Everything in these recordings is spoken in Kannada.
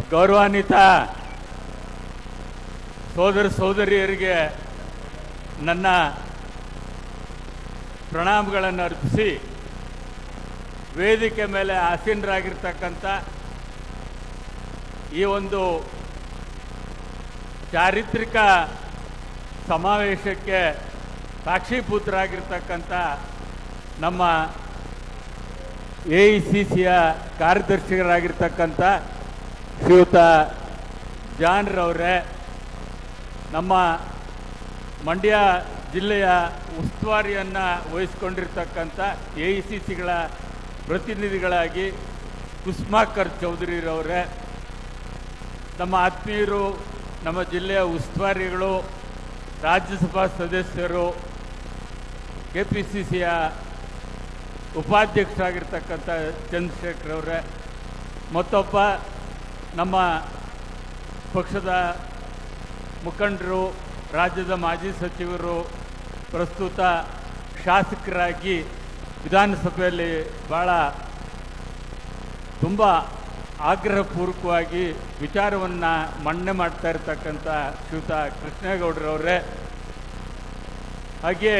ಗೌರವಾನ್ವಿತ ಸೋದರ ಸೋದರಿಯರಿಗೆ ನನ್ನ ಪ್ರಣಾಮಗಳನ್ನು ಅರ್ಪಿಸಿ ವೇದಿಕೆ ಮೇಲೆ ಆಸೀನರಾಗಿರ್ತಕ್ಕಂಥ ಈ ಒಂದು ಚಾರಿತ್ರಿಕ ಸಮಾವೇಶಕ್ಕೆ ಸಾಕ್ಷೀಭೂತರಾಗಿರ್ತಕ್ಕಂಥ ನಮ್ಮ ಎ ಐ ಸಿ ಸಿಯ ಕಾರ್ಯದರ್ಶಿಗಳಾಗಿರ್ತಕ್ಕಂಥ ಶ್ರೀಯುತ ಜಾನ್ರವರೇ ನಮ್ಮ ಮಂಡ್ಯ ಜಿಲ್ಲೆಯ ಉಸ್ತುವಾರಿಯನ್ನು ವಹಿಸ್ಕೊಂಡಿರ್ತಕ್ಕಂಥ ಎ ಐ ಸಿ ಸಿಗಳ ಪ್ರತಿನಿಧಿಗಳಾಗಿ ಕುಸ್ಮಾಕರ್ ಚೌಧರಿರವರೇ ನಮ್ಮ ಆತ್ಮೀಯರು ನಮ್ಮ ಜಿಲ್ಲೆಯ ಉಸ್ತುವಾರಿಗಳು ರಾಜ್ಯಸಭಾ ಸದಸ್ಯರು ಕೆ ಪಿ ಸಿ ಸಿಯ ಉಪಾಧ್ಯಕ್ಷರಾಗಿರ್ತಕ್ಕಂಥ ಚಂದ್ರಶೇಖರ್ ಅವರೇ ಮತ್ತೊಬ್ಬ ನಮ್ಮ ಪಕ್ಷದ ಮುಖಂಡರು ರಾಜ್ಯದ ಮಾಜಿ ಸಚಿವರು ಪ್ರಸ್ತುತ ಶಾಸಕರಾಗಿ ವಿಧಾನಸಭೆಯಲ್ಲಿ ಭಾಳ ತುಂಬ ಆಗ್ರಹಪೂರ್ವಕವಾಗಿ ವಿಚಾರವನ್ನು ಮಂಡನೆ ಮಾಡ್ತಾ ಇರ್ತಕ್ಕಂಥ ಶ್ರೀಯುತ ಕೃಷ್ಣೇಗೌಡರವರೇ ಹಾಗೆಯೇ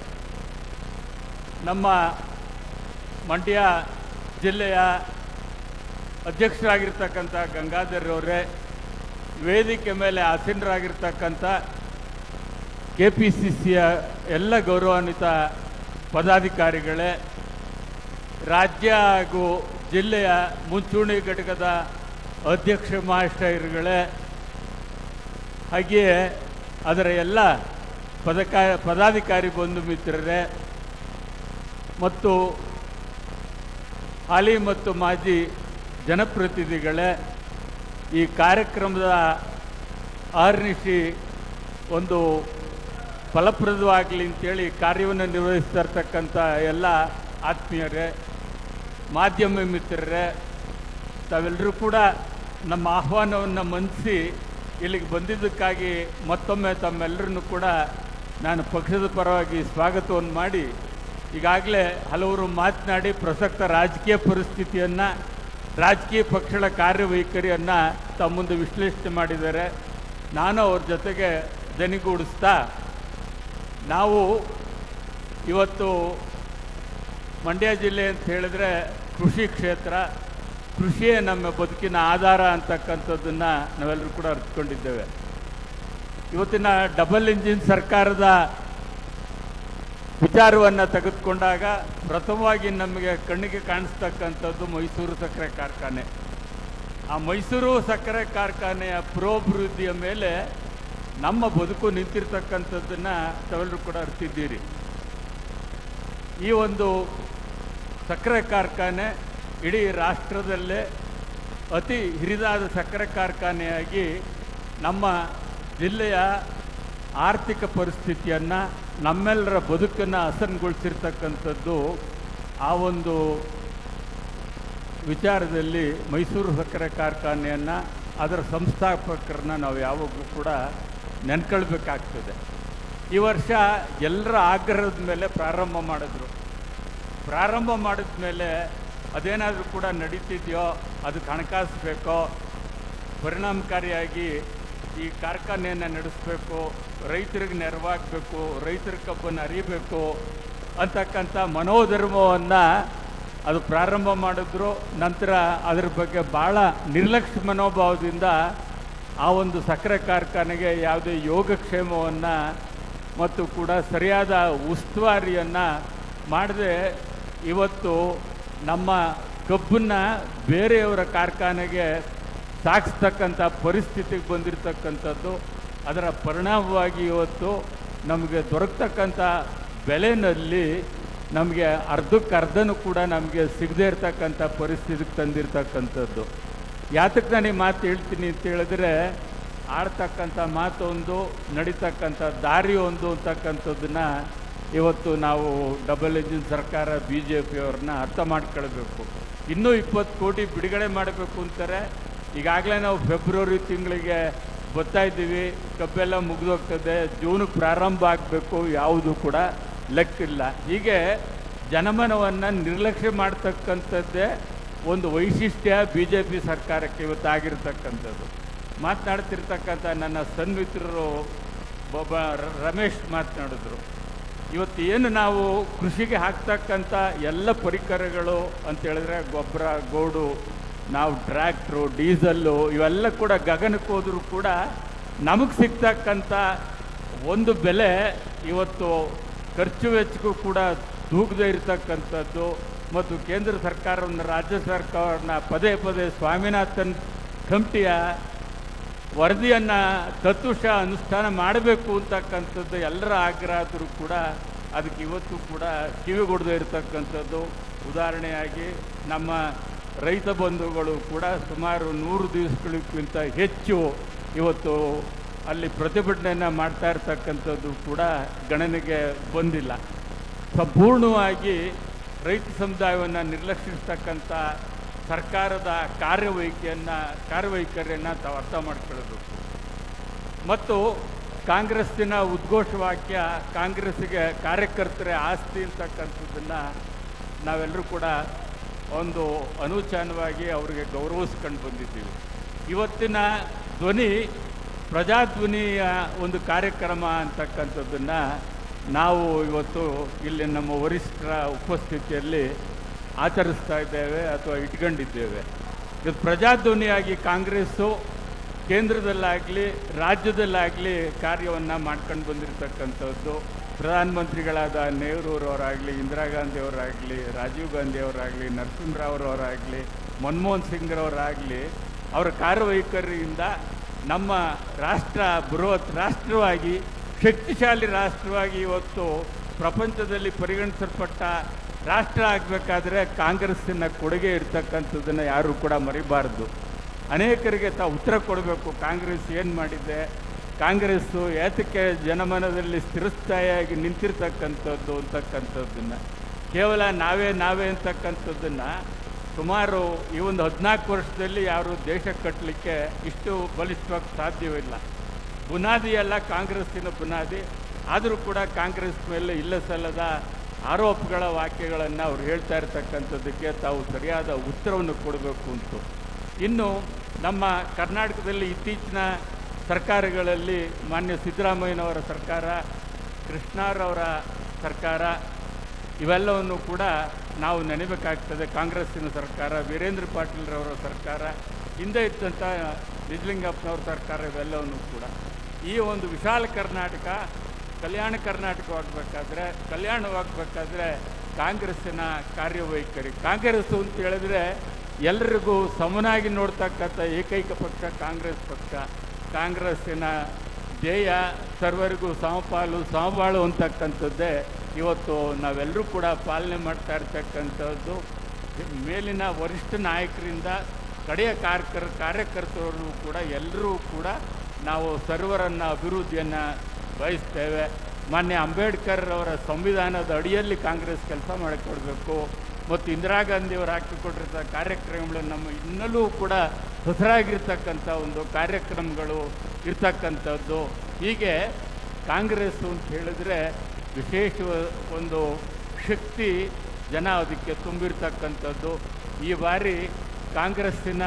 ನಮ್ಮ ಮಂಡ್ಯ ಜಿಲ್ಲೆಯ ಅಧ್ಯಕ್ಷರಾಗಿರ್ತಕ್ಕಂಥ ಗಂಗಾಧರ್ ಅವರೇ ವೇದಿಕೆ ಮೇಲೆ ಆಸೀನರಾಗಿರ್ತಕ್ಕಂಥ ಕೆ ಪಿ ಸಿ ಸಿಯ ಎಲ್ಲ ಗೌರವಾನ್ವಿತ ಪದಾಧಿಕಾರಿಗಳೇ ರಾಜ್ಯ ಹಾಗೂ ಜಿಲ್ಲೆಯ ಮುಂಚೂಣಿ ಘಟಕದ ಅಧ್ಯಕ್ಷ ಮಹಾಶಯರುಗಳೇ ಹಾಗೆಯೇ ಅದರ ಎಲ್ಲ ಪದಕ ಪದಾಧಿಕಾರಿ ಬಂಧು ಮಿತ್ರರೇ ಮತ್ತು ಹಾಲಿ ಮತ್ತು ಮಾಜಿ ಜನಪ್ರತಿನಿಧಿಗಳೇ ಈ ಕಾರ್ಯಕ್ರಮದ ಆರ್ನಿಶಿ ಒಂದು ಫಲಪ್ರದವಾಗಲಿ ಅಂತೇಳಿ ಕಾರ್ಯವನ್ನು ನಿರ್ವಹಿಸ್ತಾ ಇರ್ತಕ್ಕಂಥ ಎಲ್ಲ ಆತ್ಮೀಯರೇ ಮಾಧ್ಯಮ ಮಿತ್ರರೇ ತಾವೆಲ್ಲರೂ ಕೂಡ ನಮ್ಮ ಆಹ್ವಾನವನ್ನು ಮನ್ನಿಸಿ ಇಲ್ಲಿಗೆ ಬಂದಿದ್ದಕ್ಕಾಗಿ ಮತ್ತೊಮ್ಮೆ ತಮ್ಮೆಲ್ಲರನ್ನು ಕೂಡ ನಾನು ಪಕ್ಷದ ಪರವಾಗಿ ಸ್ವಾಗತವನ್ನು ಮಾಡಿ ಈಗಾಗಲೇ ಹಲವರು ಮಾತನಾಡಿ ಪ್ರಸಕ್ತ ರಾಜಕೀಯ ಪರಿಸ್ಥಿತಿಯನ್ನು ರಾಜಕೀಯ ಪಕ್ಷಗಳ ಕಾರ್ಯವೈಖರಿಯನ್ನು ತಮ್ಮ ಮುಂದೆ ವಿಶ್ಲೇಷಣೆ ಮಾಡಿದ್ದಾರೆ ನಾನು ಅವ್ರ ಜೊತೆಗೆ ದನಿಗೂಡಿಸ್ತಾ ನಾವು ಇವತ್ತು ಮಂಡ್ಯ ಜಿಲ್ಲೆ ಅಂತ ಹೇಳಿದ್ರೆ ಕೃಷಿ ಕ್ಷೇತ್ರ ಕೃಷಿಯೇ ನಮ್ಮ ಬದುಕಿನ ಆಧಾರ ಅಂತಕ್ಕಂಥದ್ದನ್ನು ನಾವೆಲ್ಲರೂ ಕೂಡ ಅರ್ಥಕೊಂಡಿದ್ದೇವೆ ಇವತ್ತಿನ ಡಬಲ್ ಇಂಜಿನ್ ಸರ್ಕಾರದ ವಿಚಾರವನ್ನು ತೆಗೆದುಕೊಂಡಾಗ ಪ್ರಥಮವಾಗಿ ನಮಗೆ ಕಣ್ಣಿಗೆ ಕಾಣಿಸ್ತಕ್ಕಂಥದ್ದು ಮೈಸೂರು ಸಕ್ಕರೆ ಕಾರ್ಖಾನೆ ಆ ಮೈಸೂರು ಸಕ್ಕರೆ ಕಾರ್ಖಾನೆಯ ಪುರೋಭಿವೃದ್ಧಿಯ ಮೇಲೆ ನಮ್ಮ ಬದುಕು ನಿಂತಿರ್ತಕ್ಕಂಥದ್ದನ್ನು ತಾವೆಲ್ಲರೂ ಕೂಡ ಅರ್ತಿದ್ದೀರಿ ಈ ಒಂದು ಸಕ್ಕರೆ ಕಾರ್ಖಾನೆ ಇಡೀ ರಾಷ್ಟ್ರದಲ್ಲೇ ಅತಿ ಹಿರಿದಾದ ಸಕ್ಕರೆ ಕಾರ್ಖಾನೆಯಾಗಿ ನಮ್ಮ ಜಿಲ್ಲೆಯ ಆರ್ಥಿಕ ಪರಿಸ್ಥಿತಿಯನ್ನು ನಮ್ಮೆಲ್ಲರ ಬದುಕನ್ನು ಹಸನ್ಗೊಳಿಸಿರ್ತಕ್ಕಂಥದ್ದು ಆ ಒಂದು ವಿಚಾರದಲ್ಲಿ ಮೈಸೂರು ಸಕ್ಕರೆ ಕಾರ್ಖಾನೆಯನ್ನು ಅದರ ಸಂಸ್ಥಾಪಕರನ್ನ ನಾವು ಯಾವಾಗಲೂ ಕೂಡ ನೆನ್ಕೊಳ್ಬೇಕಾಗ್ತದೆ ಈ ವರ್ಷ ಎಲ್ಲರ ಆಗ್ರಹದ ಮೇಲೆ ಪ್ರಾರಂಭ ಮಾಡಿದ್ರು ಪ್ರಾರಂಭ ಮಾಡಿದ ಮೇಲೆ ಅದೇನಾದರೂ ಕೂಡ ನಡೀತಿದೆಯೋ ಅದಕ್ಕೆ ಹಣಕಾಸು ಬೇಕೋ ಪರಿಣಾಮಕಾರಿಯಾಗಿ ಈ ಕಾರ್ಖಾನೆಯನ್ನು ನಡೆಸಬೇಕು ರೈತರಿಗೆ ನೆರವಾಗಬೇಕು ರೈತರ ಕಬ್ಬನ್ನು ಅರಿಬೇಕು ಅಂತಕ್ಕಂಥ ಮನೋಧರ್ಮವನ್ನು ಅದು ಪ್ರಾರಂಭ ಮಾಡಿದ್ರು ನಂತರ ಅದರ ಬಗ್ಗೆ ಭಾಳ ನಿರ್ಲಕ್ಷ್ಯ ಮನೋಭಾವದಿಂದ ಆ ಒಂದು ಸಕ್ಕರೆ ಕಾರ್ಖಾನೆಗೆ ಯಾವುದೇ ಯೋಗಕ್ಷೇಮವನ್ನು ಮತ್ತು ಕೂಡ ಸರಿಯಾದ ಉಸ್ತುವಾರಿಯನ್ನು ಮಾಡದೆ ಇವತ್ತು ನಮ್ಮ ಕಬ್ಬನ್ನು ಬೇರೆಯವರ ಕಾರ್ಖಾನೆಗೆ ಸಾಗಿಸ್ತಕ್ಕಂಥ ಪರಿಸ್ಥಿತಿಗೆ ಬಂದಿರತಕ್ಕಂಥದ್ದು ಅದರ ಪರಿಣಾಮವಾಗಿ ಇವತ್ತು ನಮಗೆ ದೊರಕತಕ್ಕಂಥ ಬೆಲೆನಲ್ಲಿ ನಮಗೆ ಅರ್ಧಕ್ಕೆ ಅರ್ಧನೂ ಕೂಡ ನಮಗೆ ಸಿಗದೇ ಇರತಕ್ಕಂಥ ಪರಿಸ್ಥಿತಿಗೆ ತಂದಿರತಕ್ಕಂಥದ್ದು ಯಾತಕ್ಕೆ ನಾನು ಈ ಮಾತು ಹೇಳ್ತೀನಿ ಅಂತ ಹೇಳಿದ್ರೆ ಆಡ್ತಕ್ಕಂಥ ಮಾತು ಒಂದು ನಡೀತಕ್ಕಂಥ ದಾರಿ ಒಂದು ಅಂತಕ್ಕಂಥದ್ದನ್ನು ಇವತ್ತು ನಾವು ಡಬಲ್ ಇಂಜಿನ್ ಸರ್ಕಾರ ಬಿ ಜೆ ಪಿಯವ್ರನ್ನ ಅರ್ಥ ಮಾಡ್ಕೊಳ್ಬೇಕು ಇನ್ನೂ ಇಪ್ಪತ್ತು ಕೋಟಿ ಬಿಡುಗಡೆ ಮಾಡಬೇಕು ಅಂತಾರೆ ಈಗಾಗಲೇ ನಾವು ಫೆಬ್ರವರಿ ತಿಂಗಳಿಗೆ ಬರ್ತಾ ಇದ್ದೀವಿ ಕಬ್ಬೆಲ್ಲ ಮುಗಿದೋಗ್ತದೆ ಜೂನಿಗೆ ಪ್ರಾರಂಭ ಆಗಬೇಕು ಯಾವುದು ಕೂಡ ಲೆಕ್ಕಿಲ್ಲ ಹೀಗೆ ಜನಮನವನ್ನು ನಿರ್ಲಕ್ಷ್ಯ ಮಾಡ್ತಕ್ಕಂಥದ್ದೇ ಒಂದು ವೈಶಿಷ್ಟ್ಯ ಬಿ ಜೆ ಪಿ ಸರ್ಕಾರಕ್ಕೆ ಇವತ್ತು ಆಗಿರ್ತಕ್ಕಂಥದ್ದು ಮಾತನಾಡ್ತಿರ್ತಕ್ಕಂಥ ನನ್ನ ಸನ್ಮಿತ್ರರು ಒಬ್ಬ ರ- ರಮೇಶ್ ಮಾತನಾಡಿದ್ರು ಇವತ್ತು ಏನು ನಾವು ಕೃಷಿಗೆ ಹಾಕ್ತಕ್ಕಂಥ ಎಲ್ಲ ಪರಿಕರಗಳು ಅಂತ ಹೇಳಿದ್ರೆ ಗೊಬ್ಬರ ಗೋಡು ನಾವು ಟ್ರ್ಯಾಕ್ಟ್ರು ಡೀಸಲ್ಲು ಇವೆಲ್ಲ ಕೂಡ ಗಗನಕ್ಕೆ ಹೋದರೂ ಕೂಡ ನಮಗೆ ಸಿಗ್ತಕ್ಕಂಥ ಒಂದು ಬೆಲೆ ಇವತ್ತು ಖರ್ಚು ವೆಚ್ಚಕ್ಕೂ ಕೂಡ ತೂಗದೇ ಇರತಕ್ಕಂಥದ್ದು ಮತ್ತು ಕೇಂದ್ರ ಸರ್ಕಾರವನ್ನು ರಾಜ್ಯ ಸರ್ಕಾರನ ಪದೇ ಪದೇ ಸ್ವಾಮಿನಾಥನ್ ಕಮಿಟಿಯ ವರದಿಯನ್ನು ತತ್ವಶ ಅನುಷ್ಠಾನ ಮಾಡಬೇಕು ಅಂತಕ್ಕಂಥದ್ದು ಎಲ್ಲರ ಆಗ್ರಹ ಆದರೂ ಕೂಡ ಅದಕ್ಕೆ ಇವತ್ತು ಕೂಡ ಕಿವಿಗೊಡದೇ ಇರತಕ್ಕಂಥದ್ದು ಉದಾಹರಣೆಯಾಗಿ ನಮ್ಮ ರೈತ ಬಂಧುಗಳು ಕೂಡ ಸುಮಾರು ನೂರು ದಿವಸಗಳಿಗಿಂತ ಹೆಚ್ಚು ಇವತ್ತು ಅಲ್ಲಿ ಪ್ರತಿಭಟನೆಯನ್ನು ಮಾಡ್ತಾ ಇರ್ತಕ್ಕಂಥದ್ದು ಕೂಡ ಗಣನೆಗೆ ಬಂದಿಲ್ಲ ಸಂಪೂರ್ಣವಾಗಿ ರೈತ ಸಮುದಾಯವನ್ನು ನಿರ್ಲಕ್ಷಿಸ್ತಕ್ಕಂಥ ಸರ್ಕಾರದ ಕಾರ್ಯವೈಖರಿಯನ್ನು ಕಾರ್ಯವೈಖರಿಯನ್ನು ತಾವು ಅರ್ಥ ಮಾಡ್ಕೊಳ್ಬೇಕು ಮತ್ತು ಕಾಂಗ್ರೆಸ್ಸಿನ ಉದ್ಘೋಷವಾಕ್ಯ ಕಾಂಗ್ರೆಸ್ಸಿಗೆ ಕಾರ್ಯಕರ್ತರೇ ಆಸ್ತಿ ಅಂತಕ್ಕಂಥದ್ದನ್ನು ನಾವೆಲ್ಲರೂ ಕೂಡ ಒಂದು ಅನುಚಾನವಾಗಿ ಅವರಿಗೆ ಗೌರವಿಸ್ಕೊಂಡು ಬಂದಿದ್ದೀವಿ ಇವತ್ತಿನ ಧ್ವನಿ ಪ್ರಜಾಧ್ವನಿಯ ಒಂದು ಕಾರ್ಯಕ್ರಮ ಅಂತಕ್ಕಂಥದ್ದನ್ನು ನಾವು ಇವತ್ತು ಇಲ್ಲಿ ನಮ್ಮ ವರಿಷ್ಠರ ಉಪಸ್ಥಿತಿಯಲ್ಲಿ ಆಚರಿಸ್ತಾ ಇದ್ದೇವೆ ಅಥವಾ ಇಟ್ಕೊಂಡಿದ್ದೇವೆ ಇದು ಪ್ರಜಾಧ್ವನಿಯಾಗಿ ಕಾಂಗ್ರೆಸ್ಸು ಕೇಂದ್ರದಲ್ಲಾಗಲಿ ರಾಜ್ಯದಲ್ಲಾಗಲಿ ಕಾರ್ಯವನ್ನು ಮಾಡ್ಕೊಂಡು ಬಂದಿರತಕ್ಕಂಥದ್ದು ಪ್ರಧಾನಮಂತ್ರಿಗಳಾದ ನೆಹರೂರವರಾಗಲಿ ಇಂದಿರಾ ಗಾಂಧಿಯವರಾಗಲಿ ರಾಜೀವ್ ಗಾಂಧಿಯವರಾಗಲಿ ನರಸಿಂಹರಾವ್ರವರಾಗಲಿ ಮನಮೋಹನ್ ಸಿಂಗ್ರವರಾಗಲಿ ಅವರ ಕಾರ್ಯವೈಖರಿಯಿಂದ ನಮ್ಮ ರಾಷ್ಟ್ರ ಬೃಹತ್ ರಾಷ್ಟ್ರವಾಗಿ ಶಕ್ತಿಶಾಲಿ ರಾಷ್ಟ್ರವಾಗಿ ಇವತ್ತು ಪ್ರಪಂಚದಲ್ಲಿ ಪರಿಗಣಿಸಲ್ಪಟ್ಟ ರಾಷ್ಟ್ರ ಆಗಬೇಕಾದ್ರೆ ಕಾಂಗ್ರೆಸ್ಸಿನ ಕೊಡುಗೆ ಇರ್ತಕ್ಕಂಥದ್ದನ್ನು ಯಾರೂ ಕೂಡ ಮರಿಬಾರ್ದು ಅನೇಕರಿಗೆ ತಾವು ಉತ್ತರ ಕೊಡಬೇಕು ಕಾಂಗ್ರೆಸ್ ಏನು ಮಾಡಿದೆ ಕಾಂಗ್ರೆಸ್ಸು ಏತಕ್ಕೆ ಜನಮನದಲ್ಲಿ ಸ್ಥಿರಸ್ಥಾಯಿಯಾಗಿ ನಿಂತಿರ್ತಕ್ಕಂಥದ್ದು ಅಂತಕ್ಕಂಥದ್ದನ್ನು ಕೇವಲ ನಾವೇ ನಾವೇ ಅಂತಕ್ಕಂಥದ್ದನ್ನು ಸುಮಾರು ಈ ಒಂದು ಹದಿನಾಲ್ಕು ವರ್ಷದಲ್ಲಿ ಯಾರು ದೇಶ ಕಟ್ಟಲಿಕ್ಕೆ ಇಷ್ಟು ಬಲಿಷ್ಠವಾಗಿ ಸಾಧ್ಯವಿಲ್ಲ ಬುನಾದಿ ಎಲ್ಲ ಕಾಂಗ್ರೆಸ್ಸಿನ ಬುನಾದಿ ಆದರೂ ಕೂಡ ಕಾಂಗ್ರೆಸ್ ಮೇಲೆ ಇಲ್ಲ ಸಲ್ಲದ ಆರೋಪಗಳ ವಾಕ್ಯಗಳನ್ನು ಅವ್ರು ಹೇಳ್ತಾ ಇರ್ತಕ್ಕಂಥದ್ದಕ್ಕೆ ತಾವು ಸರಿಯಾದ ಉತ್ತರವನ್ನು ಕೊಡಬೇಕು ಅಂತ ಇನ್ನು ನಮ್ಮ ಕರ್ನಾಟಕದಲ್ಲಿ ಇತ್ತೀಚಿನ ಸರ್ಕಾರಗಳಲ್ಲಿ ಮಾನ್ಯ ಸಿದ್ದರಾಮಯ್ಯನವರ ಸರ್ಕಾರ ಕೃಷ್ಣರವರ ಸರ್ಕಾರ ಇವೆಲ್ಲವನ್ನು ಕೂಡ ನಾವು ನೆನೆಬೇಕಾಗ್ತದೆ ಕಾಂಗ್ರೆಸ್ಸಿನ ಸರ್ಕಾರ ವೀರೇಂದ್ರ ಪಾಟೀಲ್ರವರ ಸರ್ಕಾರ ಹಿಂದೆ ಇದ್ದಂಥ ನಿಜಲಿಂಗಪ್ಪನವ್ರ ಸರ್ಕಾರ ಇವೆಲ್ಲವನ್ನು ಕೂಡ ಈ ಒಂದು ವಿಶಾಲ ಕರ್ನಾಟಕ ಕಲ್ಯಾಣ ಕರ್ನಾಟಕವಾಗಬೇಕಾದ್ರೆ ಕಲ್ಯಾಣವಾಗಬೇಕಾದ್ರೆ ಕಾಂಗ್ರೆಸ್ಸಿನ ಕಾರ್ಯವೈಖರಿ ಕಾಂಗ್ರೆಸ್ಸು ಅಂತ ಹೇಳಿದ್ರೆ ಎಲ್ರಿಗೂ ಸಮನಾಗಿ ನೋಡ್ತಕ್ಕಂಥ ಏಕೈಕ ಪಕ್ಷ ಕಾಂಗ್ರೆಸ್ ಪಕ್ಷ ಕಾಂಗ್ರೆಸ್ಸಿನ ಧ್ಯೇಯ ಸರ್ವರಿಗೂ ಸಮಪಾಲು ಸಮಬಾಳು ಅಂತಕ್ಕಂಥದ್ದೇ ಇವತ್ತು ನಾವೆಲ್ಲರೂ ಕೂಡ ಪಾಲನೆ ಮಾಡ್ತಾ ಇರ್ತಕ್ಕಂಥದ್ದು ಮೇಲಿನ ವರಿಷ್ಠ ನಾಯಕರಿಂದ ಕಡೆಯ ಕಾರ್ಯಕರ್ ಕಾರ್ಯಕರ್ತರು ಕೂಡ ಎಲ್ಲರೂ ಕೂಡ ನಾವು ಸರ್ವರನ್ನು ಅಭಿವೃದ್ಧಿಯನ್ನು ಬಯಸ್ತೇವೆ ಮಾನ್ಯ ಅಂಬೇಡ್ಕರ್ ಅವರ ಸಂವಿಧಾನದ ಅಡಿಯಲ್ಲಿ ಕಾಂಗ್ರೆಸ್ ಕೆಲಸ ಮಾಡಿಕೊಡ್ಬೇಕು ಮತ್ತು ಇಂದಿರಾ ಗಾಂಧಿಯವರು ಹಾಕಿಕೊಟ್ಟಿರ್ತ ಕಾರ್ಯಕ್ರಮಗಳು ನಮ್ಮ ಇನ್ನಲೂ ಕೂಡ ಹೊಸರಾಗಿರ್ತಕ್ಕಂಥ ಒಂದು ಕಾರ್ಯಕ್ರಮಗಳು ಇರ್ತಕ್ಕಂಥದ್ದು ಹೀಗೆ ಕಾಂಗ್ರೆಸ್ಸು ಅಂತ ಹೇಳಿದ್ರೆ ವಿಶೇಷ ಒಂದು ಶಕ್ತಿ ಜನ ಅದಕ್ಕೆ ತುಂಬಿರ್ತಕ್ಕಂಥದ್ದು ಈ ಬಾರಿ ಕಾಂಗ್ರೆಸ್ಸಿನ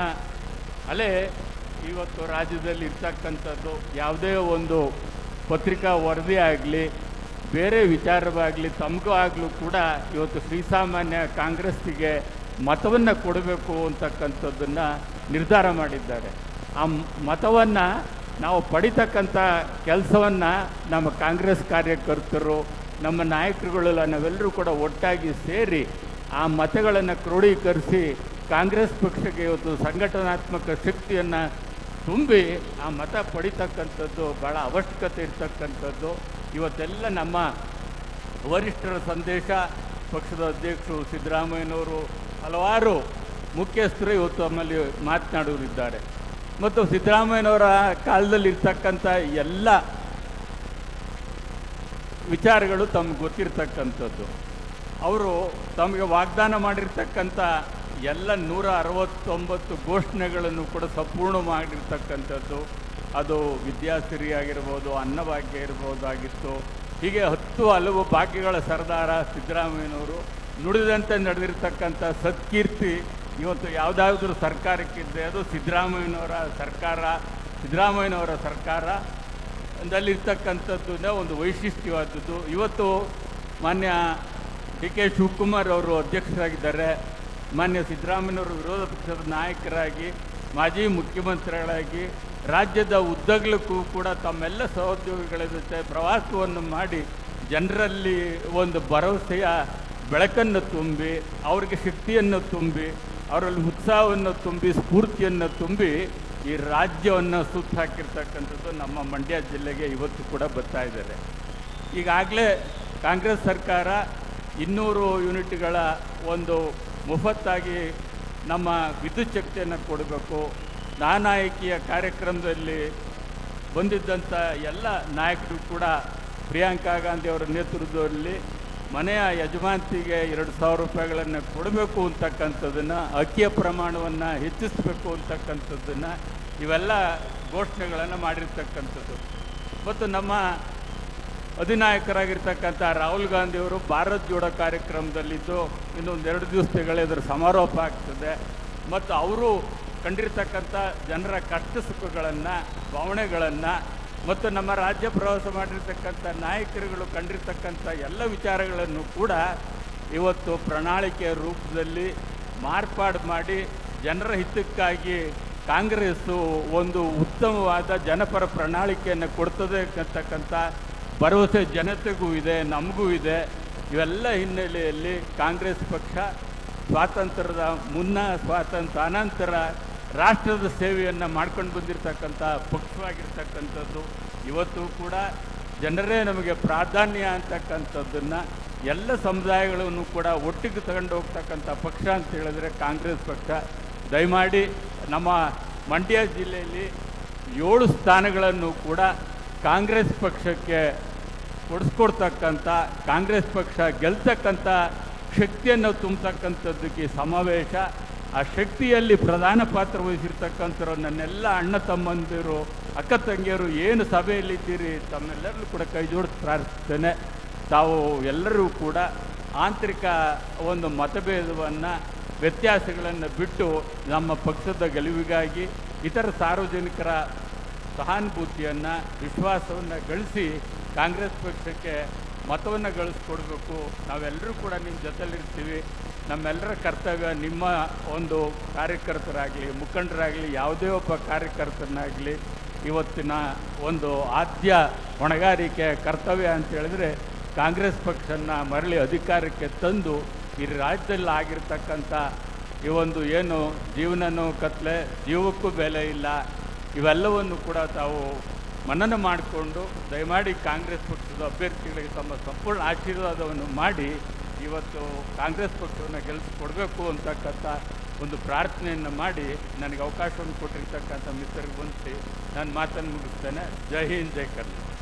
ಅಲೆ ಇವತ್ತು ರಾಜ್ಯದಲ್ಲಿ ಇರ್ತಕ್ಕಂಥದ್ದು ಯಾವುದೇ ಒಂದು ಪತ್ರಿಕಾ ವರದಿ ಆಗಲಿ ಬೇರೆ ವಿಚಾರವಾಗಲಿ ತಮಗೂ ಆಗಲೂ ಕೂಡ ಇವತ್ತು ಶ್ರೀಸಾಮಾನ್ಯ ಕಾಂಗ್ರೆಸ್ಸಿಗೆ ಮತವನ್ನು ಕೊಡಬೇಕು ಅಂತಕ್ಕಂಥದ್ದನ್ನು ನಿರ್ಧಾರ ಮಾಡಿದ್ದಾರೆ ಆ ಮತವನ್ನು ನಾವು ಪಡಿತಕ್ಕಂಥ ಕೆಲಸವನ್ನು ನಮ್ಮ ಕಾಂಗ್ರೆಸ್ ಕಾರ್ಯಕರ್ತರು ನಮ್ಮ ನಾಯಕರುಗಳೆಲ್ಲ ನಾವೆಲ್ಲರೂ ಕೂಡ ಒಟ್ಟಾಗಿ ಸೇರಿ ಆ ಮತಗಳನ್ನು ಕ್ರೋಢೀಕರಿಸಿ ಕಾಂಗ್ರೆಸ್ ಪಕ್ಷಕ್ಕೆ ಇವತ್ತು ಸಂಘಟನಾತ್ಮಕ ಶಕ್ತಿಯನ್ನು ತುಂಬಿ ಆ ಮತ ಪಡಿತಕ್ಕಂಥದ್ದು ಭಾಳ ಅವಶ್ಯಕತೆ ಇರ್ತಕ್ಕಂಥದ್ದು ಇವತ್ತೆಲ್ಲ ನಮ್ಮ ವರಿಷ್ಠರ ಸಂದೇಶ ಪಕ್ಷದ ಅಧ್ಯಕ್ಷರು ಸಿದ್ದರಾಮಯ್ಯನವರು ಹಲವಾರು ಮುಖ್ಯಸ್ಥರು ಇವತ್ತು ನಮ್ಮಲ್ಲಿ ಮಾತನಾಡೋರಿದ್ದಾರೆ ಮತ್ತು ಸಿದ್ದರಾಮಯ್ಯನವರ ಕಾಲದಲ್ಲಿ ಇರ್ತಕ್ಕಂಥ ಎಲ್ಲ ವಿಚಾರಗಳು ತಮಗೆ ಗೊತ್ತಿರ್ತಕ್ಕಂಥದ್ದು ಅವರು ತಮಗೆ ವಾಗ್ದಾನ ಮಾಡಿರ್ತಕ್ಕಂಥ ಎಲ್ಲ ನೂರ ಅರವತ್ತೊಂಬತ್ತು ಘೋಷಣೆಗಳನ್ನು ಕೂಡ ಸಂಪೂರ್ಣ ಮಾಡಿರ್ತಕ್ಕಂಥದ್ದು ಅದು ವಿದ್ಯಾಸಿರಿ ಆಗಿರ್ಬೋದು ಅನ್ನಭಾಗ್ಯ ಇರ್ಬೋದಾಗಿತ್ತು ಹೀಗೆ ಹತ್ತು ಹಲವು ಭಾಗ್ಯಗಳ ಸರದಾರ ಸಿದ್ದರಾಮಯ್ಯನವರು ನುಡಿದಂತೆ ನಡೆದಿರ್ತಕ್ಕಂಥ ಸತ್ಕೀರ್ತಿ ಇವತ್ತು ಯಾವುದಾದ್ರೂ ಸರ್ಕಾರಕ್ಕಿದ್ದರೆ ಅದು ಸಿದ್ದರಾಮಯ್ಯನವರ ಸರ್ಕಾರ ಸಿದ್ದರಾಮಯ್ಯನವರ ಸರ್ಕಾರ ದಲ್ಲಿರ್ತಕ್ಕಂಥದ್ದು ಒಂದು ವೈಶಿಷ್ಟ್ಯವಾದದ್ದು ಇವತ್ತು ಮಾನ್ಯ ಡಿ ಕೆ ಶಿವಕುಮಾರ್ ಅವರು ಅಧ್ಯಕ್ಷರಾಗಿದ್ದಾರೆ ಮಾನ್ಯ ಸಿದ್ದರಾಮಯ್ಯನವರು ವಿರೋಧ ಪಕ್ಷದ ನಾಯಕರಾಗಿ ಮಾಜಿ ಮುಖ್ಯಮಂತ್ರಿಗಳಾಗಿ ರಾಜ್ಯದ ಉದ್ದಗಲಕ್ಕೂ ಕೂಡ ತಮ್ಮೆಲ್ಲ ಸಹೋದ್ಯೋಗಿಗಳ ಜೊತೆ ಪ್ರವಾಸವನ್ನು ಮಾಡಿ ಜನರಲ್ಲಿ ಒಂದು ಭರವಸೆಯ ಬೆಳಕನ್ನು ತುಂಬಿ ಅವರಿಗೆ ಶಕ್ತಿಯನ್ನು ತುಂಬಿ ಅವರಲ್ಲಿ ಉತ್ಸಾಹವನ್ನು ತುಂಬಿ ಸ್ಫೂರ್ತಿಯನ್ನು ತುಂಬಿ ಈ ರಾಜ್ಯವನ್ನು ಸುತ್ತ ಹಾಕಿರ್ತಕ್ಕಂಥದ್ದು ನಮ್ಮ ಮಂಡ್ಯ ಜಿಲ್ಲೆಗೆ ಇವತ್ತು ಕೂಡ ಬರ್ತಾ ಇದ್ದಾರೆ ಈಗಾಗಲೇ ಕಾಂಗ್ರೆಸ್ ಸರ್ಕಾರ ಇನ್ನೂರು ಯೂನಿಟ್ಗಳ ಒಂದು ಮುಫತ್ತಾಗಿ ನಮ್ಮ ವಿದ್ಯುತ್ ಶಕ್ತಿಯನ್ನು ಕೊಡಬೇಕು ನಾನಾಯಕಿಯ ಕಾರ್ಯಕ್ರಮದಲ್ಲಿ ಬಂದಿದ್ದಂಥ ಎಲ್ಲ ನಾಯಕರು ಕೂಡ ಪ್ರಿಯಾಂಕಾ ಗಾಂಧಿ ಅವರ ನೇತೃತ್ವದಲ್ಲಿ ಮನೆಯ ಯಜಮಾಂತಿಗೆ ಎರಡು ಸಾವಿರ ರೂಪಾಯಿಗಳನ್ನು ಕೊಡಬೇಕು ಅಂತಕ್ಕಂಥದ್ದನ್ನು ಅಕ್ಕಿಯ ಪ್ರಮಾಣವನ್ನು ಹೆಚ್ಚಿಸಬೇಕು ಅಂತಕ್ಕಂಥದ್ದನ್ನು ಇವೆಲ್ಲ ಘೋಷಣೆಗಳನ್ನು ಮಾಡಿರ್ತಕ್ಕಂಥದ್ದು ಮತ್ತು ನಮ್ಮ ಅಧಿನಾಯಕರಾಗಿರ್ತಕ್ಕಂಥ ರಾಹುಲ್ ಗಾಂಧಿಯವರು ಭಾರತ್ ಜೋಡೋ ಕಾರ್ಯಕ್ರಮದಲ್ಲಿದ್ದು ಇನ್ನೊಂದು ಎರಡು ದಿವಸಗಳೇ ಇದರ ಸಮಾರೋಪ ಆಗ್ತದೆ ಮತ್ತು ಅವರು ಕಂಡಿರ್ತಕ್ಕಂಥ ಜನರ ಕಷ್ಟ ಸುಖಗಳನ್ನು ಭಾವನೆಗಳನ್ನು ಮತ್ತು ನಮ್ಮ ರಾಜ್ಯ ಪ್ರವಾಸ ಮಾಡಿರ್ತಕ್ಕಂಥ ನಾಯಕರುಗಳು ಕಂಡಿರ್ತಕ್ಕಂಥ ಎಲ್ಲ ವಿಚಾರಗಳನ್ನು ಕೂಡ ಇವತ್ತು ಪ್ರಣಾಳಿಕೆಯ ರೂಪದಲ್ಲಿ ಮಾರ್ಪಾಡು ಮಾಡಿ ಜನರ ಹಿತಕ್ಕಾಗಿ ಕಾಂಗ್ರೆಸ್ಸು ಒಂದು ಉತ್ತಮವಾದ ಜನಪರ ಪ್ರಣಾಳಿಕೆಯನ್ನು ಕೊಡ್ತದೆ ಅಂತಕ್ಕಂಥ ಭರವಸೆ ಜನತೆಗೂ ಇದೆ ನಮಗೂ ಇದೆ ಇವೆಲ್ಲ ಹಿನ್ನೆಲೆಯಲ್ಲಿ ಕಾಂಗ್ರೆಸ್ ಪಕ್ಷ ಸ್ವಾತಂತ್ರ್ಯದ ಮುನ್ನ ಸ್ವಾತಂತ್ರ್ಯ ಅನಂತರ ರಾಷ್ಟ್ರದ ಸೇವೆಯನ್ನು ಮಾಡ್ಕೊಂಡು ಬಂದಿರತಕ್ಕಂಥ ಪಕ್ಷವಾಗಿರ್ತಕ್ಕಂಥದ್ದು ಇವತ್ತು ಕೂಡ ಜನರೇ ನಮಗೆ ಪ್ರಾಧಾನ್ಯ ಅಂತಕ್ಕಂಥದ್ದನ್ನು ಎಲ್ಲ ಸಮುದಾಯಗಳನ್ನು ಕೂಡ ಒಟ್ಟಿಗೆ ತಗೊಂಡು ಹೋಗ್ತಕ್ಕಂಥ ಪಕ್ಷ ಅಂತ ಹೇಳಿದ್ರೆ ಕಾಂಗ್ರೆಸ್ ಪಕ್ಷ ದಯಮಾಡಿ ನಮ್ಮ ಮಂಡ್ಯ ಜಿಲ್ಲೆಯಲ್ಲಿ ಏಳು ಸ್ಥಾನಗಳನ್ನು ಕೂಡ ಕಾಂಗ್ರೆಸ್ ಪಕ್ಷಕ್ಕೆ ಕೊಡಿಸ್ಕೊಡ್ತಕ್ಕಂಥ ಕಾಂಗ್ರೆಸ್ ಪಕ್ಷ ಗೆಲ್ತಕ್ಕಂಥ ಶಕ್ತಿಯನ್ನು ತುಂಬತಕ್ಕಂಥದ್ದಕ್ಕೆ ಸಮಾವೇಶ ಆ ಶಕ್ತಿಯಲ್ಲಿ ಪ್ರಧಾನ ಪಾತ್ರ ವಹಿಸಿರ್ತಕ್ಕಂಥವ್ರು ನನ್ನೆಲ್ಲ ಅಣ್ಣ ತಮ್ಮಂದಿರು ಅಕ್ಕ ತಂಗಿಯರು ಏನು ಸಭೆಯಲ್ಲಿದ್ದೀರಿ ತಮ್ಮೆಲ್ಲರಲ್ಲೂ ಕೂಡ ಕೈ ಜೋಡಿಸಿ ಪ್ರಾರ್ಥಿಸ್ತೇನೆ ತಾವು ಎಲ್ಲರೂ ಕೂಡ ಆಂತರಿಕ ಒಂದು ಮತಭೇದವನ್ನು ವ್ಯತ್ಯಾಸಗಳನ್ನು ಬಿಟ್ಟು ನಮ್ಮ ಪಕ್ಷದ ಗೆಲುವಿಗಾಗಿ ಇತರ ಸಾರ್ವಜನಿಕರ ಸಹಾನುಭೂತಿಯನ್ನು ವಿಶ್ವಾಸವನ್ನು ಗಳಿಸಿ ಕಾಂಗ್ರೆಸ್ ಪಕ್ಷಕ್ಕೆ ಮತವನ್ನು ಗಳಿಸ್ಕೊಡ್ಬೇಕು ನಾವೆಲ್ಲರೂ ಕೂಡ ನಿಮ್ಮ ಜೊತೆಲಿರ್ತೀವಿ ನಮ್ಮೆಲ್ಲರ ಕರ್ತವ್ಯ ನಿಮ್ಮ ಒಂದು ಕಾರ್ಯಕರ್ತರಾಗಲಿ ಮುಖಂಡರಾಗಲಿ ಯಾವುದೇ ಒಬ್ಬ ಕಾರ್ಯಕರ್ತನಾಗಲಿ ಇವತ್ತಿನ ಒಂದು ಆದ್ಯ ಹೊಣೆಗಾರಿಕೆ ಕರ್ತವ್ಯ ಅಂತ ಹೇಳಿದ್ರೆ ಕಾಂಗ್ರೆಸ್ ಪಕ್ಷನ ಮರಳಿ ಅಧಿಕಾರಕ್ಕೆ ತಂದು ಈ ರಾಜ್ಯದಲ್ಲಿ ಆಗಿರ್ತಕ್ಕಂಥ ಈ ಒಂದು ಏನು ಜೀವನನೂ ಕತ್ಲೆ ಜೀವಕ್ಕೂ ಬೆಲೆ ಇಲ್ಲ ಇವೆಲ್ಲವನ್ನು ಕೂಡ ತಾವು ಮನನ ಮಾಡಿಕೊಂಡು ದಯಮಾಡಿ ಕಾಂಗ್ರೆಸ್ ಪಕ್ಷದ ಅಭ್ಯರ್ಥಿಗಳಿಗೆ ತಮ್ಮ ಸಂಪೂರ್ಣ ಆಶೀರ್ವಾದವನ್ನು ಮಾಡಿ ಇವತ್ತು ಕಾಂಗ್ರೆಸ್ ಪಕ್ಷವನ್ನು ಗೆಲ್ಲಿಸ್ಕೊಡ್ಬೇಕು ಅಂತಕ್ಕಂಥ ಒಂದು ಪ್ರಾರ್ಥನೆಯನ್ನು ಮಾಡಿ ನನಗೆ ಅವಕಾಶವನ್ನು ಕೊಟ್ಟಿರ್ತಕ್ಕಂಥ ಮಿತ್ರರಿಗೆ ಬಂದಿಸಿ ನಾನು ಮಾತನ್ನು ಮುಗಿಸ್ತೇನೆ ಜೈ ಹಿಂದ್ ಜೈ ಕರ್ನಾಟಕ